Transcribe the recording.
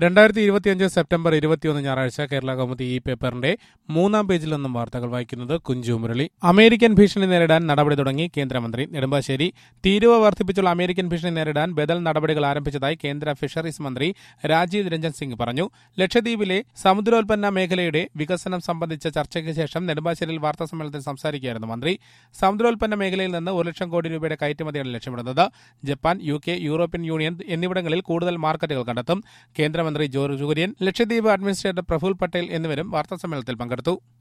രണ്ടായിരത്തി ഇരുപത്തിയഞ്ച് സെപ്റ്റംബർ ഇരുപത്തിയൊന്ന് ഞായറാഴ്ച കേരള കൗമുദി ഈ പേപ്പറിന്റെ മൂന്നാം പേജിൽ നിന്നും വാർത്തകൾ വായിക്കുന്നത് കുഞ്ചു മുരളി അമേരിക്കൻ ഭീഷണി നേരിടാൻ നടപടി തുടങ്ങി കേന്ദ്രമന്ത്രി നെടുമ്പാശ്ശേരി തീരുവ വർദ്ധിപ്പിച്ചുള്ള അമേരിക്കൻ ഭീഷണി നേരിടാൻ ബദൽ നടപടികൾ ആരംഭിച്ചതായി കേന്ദ്ര ഫിഷറീസ് മന്ത്രി രാജീവ് രഞ്ജൻ സിംഗ് പറഞ്ഞു ലക്ഷദ്വീപിലെ സമുദ്രോൽപ്പന്ന മേഖലയുടെ വികസനം സംബന്ധിച്ച ചർച്ചയ്ക്ക് ശേഷം നെടുമ്പാശ്ശേരിയിൽ വാർത്താസമ്മേളനത്തിൽ സംസാരിക്കുകയായിരുന്നു മന്ത്രി സമുദ്രോൽപ്പന്ന മേഖലയിൽ നിന്ന് ഒരു ലക്ഷം കോടി രൂപയുടെ കയറ്റുമതിയാണ് ലക്ഷ്യമിടുന്നത് Japan U K European union എന്നിവിടങ്ങളിൽ കൂടുതൽ മാർക്കറ്റുകൾ കണ്ടെത്തും കേന്ദ്രമന്ത്രി ജോർജ് കുര്യൻ ലക്ഷദ്വീപ് അഡ്മിനിസ്ട്രേറ്റർ പ്രഫുൽ പട്ടേൽ എന്നിവരും വാർത്താസമ്മേളനത്തിൽ പങ്കെടുത്തു